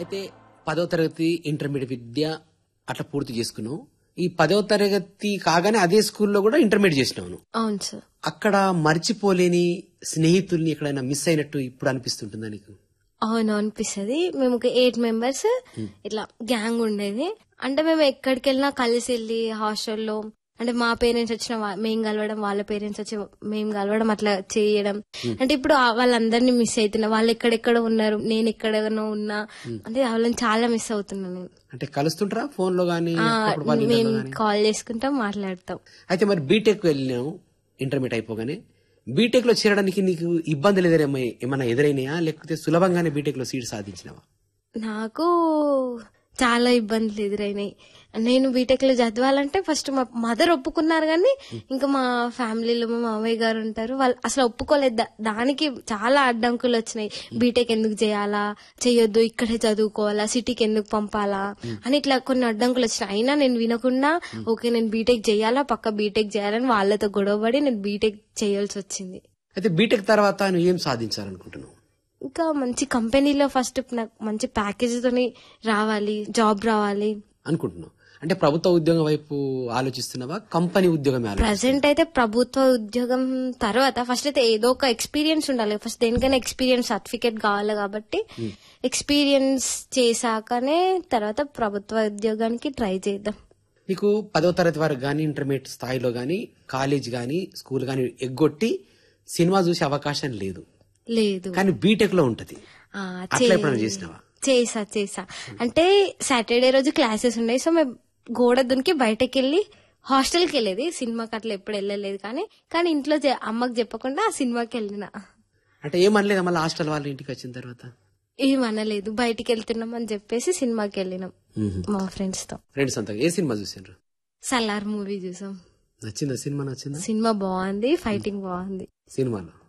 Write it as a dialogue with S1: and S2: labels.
S1: అయితే పదవ తరగతి ఇంటర్మీడియట్ విద్య అట్లా పూర్తి చేసుకున్నావు ఈ పదవ తరగతి కాగానే అదే స్కూల్లో కూడా ఇంటర్మీడియట్ చేసినావు నువ్వు.
S2: అవును సార్
S1: అక్కడ మర్చిపోలేని స్నేహితుల్ని ఎక్కడైనా మిస్ అయినట్టు ఇప్పుడు అనిపిస్తుంటుందా నీకు
S2: అవును అనిపిస్తుంది మేము ఒక ఎయిట్ మెంబర్స్ ఇట్లా గ్యాంగ్ ఉండేది అంటే మేము ఎక్కడికి వెళ్ళినా కలిసి వెళ్ళి హాస్టల్లో అంటే మా పేరెంట్స్ వచ్చిన వా- మేము కలవడం వాళ్ళ పేరెంట్స్ వచ్చి మేము కలవడం అట్లా చేయడం అంటే ఇప్పుడు ఆ వాళ్ళందరినీ మిస్ అవుతున్నా వాళ్ళు ఎక్కడెక్కడ ఉన్నారు నేను ఎక్కడనో ఉన్నా అంటే వాళ్ళని చాలా మిస్ అవుతున్నాను నేను
S1: అంటే కలుస్తుంటారా ఫోన్ లో గానీ
S2: ఆ,
S1: అప్పుడప్పుడు వాళ్ళ
S2: మేము
S1: ఇళ్ళలో గానీ?
S2: కాల్ చేసుకుంటాం మాట్లాడతాం
S1: అయితే మరి బీటెక్ వెళ్ళినావు ఇంటర్మీడియట్ అయిపోగానే బీటెక్ లో చేరడానికి నీకు ఇబ్బందులు ఎదురేమో ఏమైనా ఎదురైనాయా లేకపోతే సులభంగానే బీటెక్ లో సీట్ సాధించినావా
S2: నాకు చాలా ఇబ్బందులు ఎదురైనాయి నేను బీటెక్ లో చదవాలంటే ఫస్ట్ మా మదర్ ఒప్పుకున్నారు కానీ ఇంకా మా ఫ్యామిలీలో మా మామయ్య గారు ఉంటారు వాళ్ళు అసలు ఒప్పుకోలేదు దా- దానికి చాలా అడ్డంకులు వచ్చినాయి బీటెక్ ఎందుకు చేయాలా చెయ్యొద్దు ఇక్కడే చదువుకోవాలా సిటీకి ఎందుకు పంపాలా అని ఇట్లా కొన్ని అడ్డంకులు వచ్చినాయి అయినా నేను వినకుండా ఓకే నేను బీటెక్ చేయాలా పక్క బీటెక్ చేయాలని వాళ్ళతో గొడవపడి నేను బీటెక్ చేయాల్సి వచ్చింది
S1: అయితే బీటెక్ తర్వాత నువ్వు ఏం సాధించాలనుకుంటున్నావు
S2: ఇంకా మంచి కంపెనీలో ఫస్ట్ నాకు మంచి ప్యాకేజ్ తోని రావాలి జాబ్ రావాలి
S1: అనుకుంటున్నావు అంటే ప్రభుత్వ ఉద్యోగం వైపు ఆలోచిస్తున్నావా కంపెనీ ఉద్యోగమే ఆలోచి
S2: ప్రజెంట్ అయితే ప్రభుత్వ ఉద్యోగం తర్వాత ఫస్ట్ అయితే ఏదో ఒక ఎక్స్పీరియన్స్ ఉండాలి ఫస్ట్ దేనికైనా ఎక్స్పీరియన్స్ సర్టిఫికేట్ కావాలి కాబట్టి ఎక్స్పీరియన్స్ చేశాకనే తర్వాత ప్రభుత్వ ఉద్యోగానికి ట్రై చేద్దాం
S1: నీకు పదో తరగతి వరకు గానీ ఇంటర్మీడియట్ స్థాయిలో గానీ కాలేజ్ గానీ స్కూల్ గానీ ఎగ్గొట్టి సినిమా చూసే అవకాశం లేదు
S2: లేదు
S1: కానీ బీటెక్ లో ఉంటది
S2: ఆ,
S1: అట్లా
S2: చే-
S1: ఎప్పుడైనా చేసినావా
S2: చేసా చేసా అంటే సాటర్డే రోజు క్లాసెస్ ఉన్నాయి సో మేము గోడ దునికి బయటకు వెళ్ళి హాస్టల్కి వెళ్ళేది సినిమాకి అట్లా ఎప్పుడు వెళ్ళలేదు కానీ కానీ ఇంట్లో చె- అమ్మకి చెప్పకుండా ఆ సినిమాకి వెళ్ళిన
S1: అంటే ఏమనలేదా మళ్ళీ హాస్టల్ వాళ్ళ ఇంటికి వచ్చిన తర్వాత
S2: ఏమనలేదు బయటికి వెళ్తున్నాం అని చెప్పేసి సినిమాకి వెళ్ళినాం మా ఫ్రెండ్స్ తో
S1: ఫ్రెండ్స్ అంతా ఏ సినిమా చూసిండ్రు
S2: సలార్ మూవీ చూసాం
S1: నచ్చిందా సినిమా నచ్చిందా
S2: సినిమా బాగుంది ఫైటింగ్ బాగుంది
S1: సినిమాలో